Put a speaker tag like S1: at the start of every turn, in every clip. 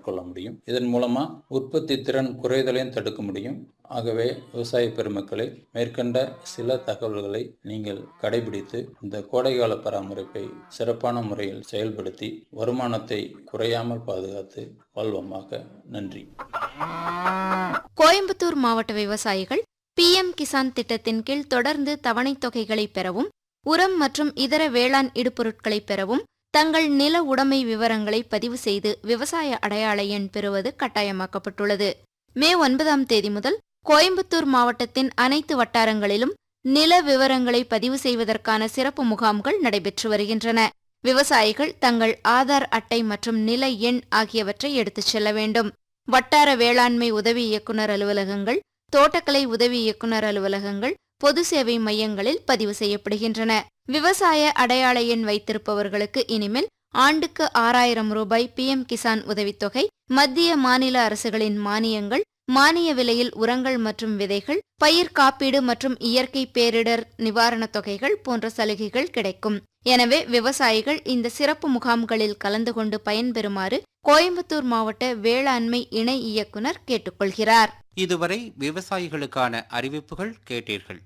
S1: மேற்கொள்ள முடியும் இதன் மூலமா உற்பத்தி திறன் குறைதலையும் தடுக்க முடியும் ஆகவே விவசாய பெருமக்களை மேற்கண்ட சில தகவல்களை நீங்கள் கடைபிடித்து இந்த கோடைகால பராமரிப்பை சிறப்பான முறையில் செயல்படுத்தி வருமானத்தை குறையாமல் பாதுகாத்து வாழ்வோமாக நன்றி
S2: கோயம்புத்தூர் மாவட்ட விவசாயிகள் பிஎம் கிசான் திட்டத்தின் கீழ் தொடர்ந்து தவணைத் தொகைகளை பெறவும் உரம் மற்றும் இதர வேளாண் இடுபொருட்களை பெறவும் தங்கள் நில உடைமை விவரங்களை பதிவு செய்து விவசாய அடையாள எண் பெறுவது கட்டாயமாக்கப்பட்டுள்ளது மே ஒன்பதாம் தேதி முதல் கோயம்புத்தூர் மாவட்டத்தின் அனைத்து வட்டாரங்களிலும் நில விவரங்களை பதிவு செய்வதற்கான சிறப்பு முகாம்கள் நடைபெற்று வருகின்றன விவசாயிகள் தங்கள் ஆதார் அட்டை மற்றும் நில எண் ஆகியவற்றை எடுத்துச் செல்ல வேண்டும் வட்டார வேளாண்மை உதவி இயக்குநர் அலுவலகங்கள் தோட்டக்கலை உதவி இயக்குநர் அலுவலகங்கள் பொது சேவை மையங்களில் பதிவு செய்யப்படுகின்றன விவசாய அடையாள எண் வைத்திருப்பவர்களுக்கு இனிமேல் ஆண்டுக்கு ஆறாயிரம் ரூபாய் பிஎம் கிசான் உதவித்தொகை மத்திய மாநில அரசுகளின் மானியங்கள் மானிய விலையில் உரங்கள் மற்றும் விதைகள் பயிர் காப்பீடு மற்றும் இயற்கை பேரிடர் நிவாரணத் தொகைகள் போன்ற சலுகைகள் கிடைக்கும் எனவே விவசாயிகள் இந்த சிறப்பு முகாம்களில் கலந்து கொண்டு பயன்பெறுமாறு கோயம்புத்தூர் மாவட்ட வேளாண்மை இணை இயக்குனர் கேட்டுக்கொள்கிறார்
S3: இதுவரை விவசாயிகளுக்கான அறிவிப்புகள் கேட்டீர்கள்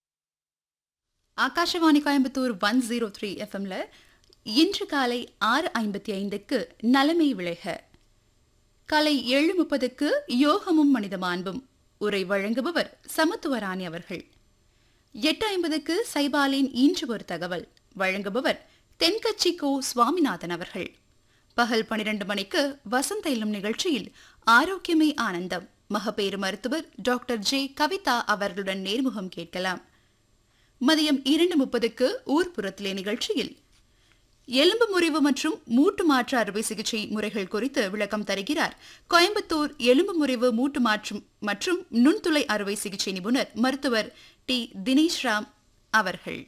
S4: Akashvani Coimbatore one zero three எஃப்எம்ல இன்று காலை ஆறு ஐம்பத்தி ஐந்துக்கு நலமை விளைக காலை ஏழு முப்பதுக்கு யோகமும் மனித மாண்பும் உரை வழங்குபவர் சமத்துவராணி அவர்கள் எட்டு ஐம்பதுக்கு சைபாலின் இன்று ஒரு தகவல் வழங்குபவர் தென்கட்சி கோ சுவாமிநாதன் அவர்கள் பகல் பனிரெண்டு மணிக்கு வசந்த இளம் நிகழ்ச்சியில் ஆரோக்கியமே ஆனந்தம் மகப்பேறு மருத்துவர் டாக்டர் ஜே கவிதா அவர்களுடன் நேர்முகம் கேட்கலாம் மதியம் இரண்டு முப்பதுக்கு ஊர்ப்புறத்திலே நிகழ்ச்சியில் எலும்பு முறிவு மற்றும் மூட்டு மாற்று அறுவை சிகிச்சை முறைகள் குறித்து விளக்கம் தருகிறார் கோயம்புத்தூர் எலும்பு முறிவு மூட்டு மாற்று மற்றும் நுண்துளை அறுவை சிகிச்சை நிபுணர் மருத்துவர் டி தினேஷ் ராம் அவர்கள்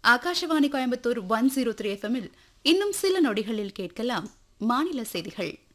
S4: Akashvani Coimbatore one zero three எஃப்எம்மில் இன்னும் சில நொடிகளில் கேட்கலாம் மாநில செய்திகள்